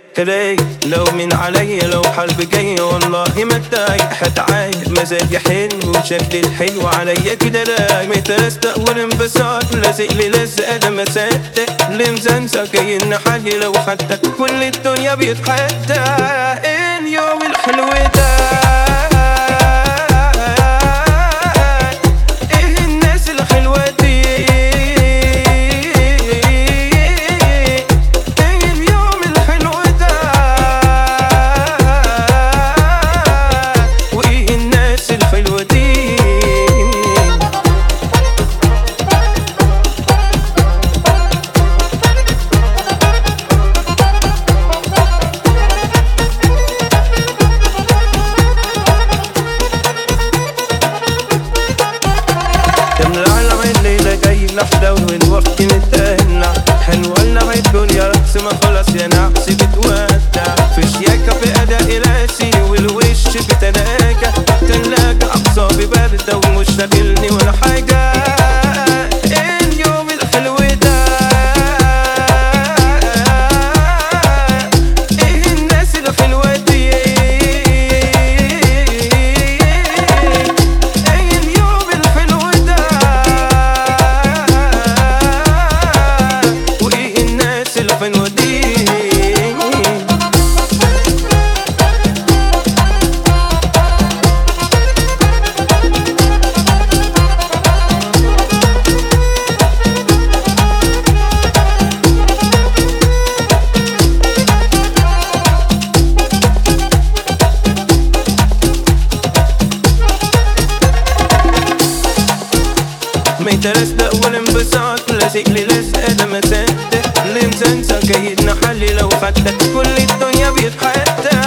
كلي لو من علي لو حرب جاي والله ما اتضايق حتعايق مزاجي حلو وشكلي الحلو عليا كده لا مترستق والانبساط لازق لي لزق انا ما صدق لمزنزة جاي نحلي لو حتى كل الدنيا بيتحدى اليوم الحلو ده ايه الناس الحلوة دي ايه اليوم الحلو ده وايه الناس الحلوة دي العالم الليلة جاي نحلى والوقت متهنى حلوة لنا الدنيا رقص ما خلاص يا نعسي بتودع في شياكة في أداء راسي والوش بتلاقة تلاقة أعصابي باردة ومش شاغلني ولا حاجة اليوم الحلو ده ايه الناس الحلوة دي ايه اليوم الحلو ده وايه الناس الحلوة دي ما يترستق والانبساط لازق لي لزق انا ما صدق اللي مسنسى جاي نحلي لو خدتك كل الدنيا بيتحدى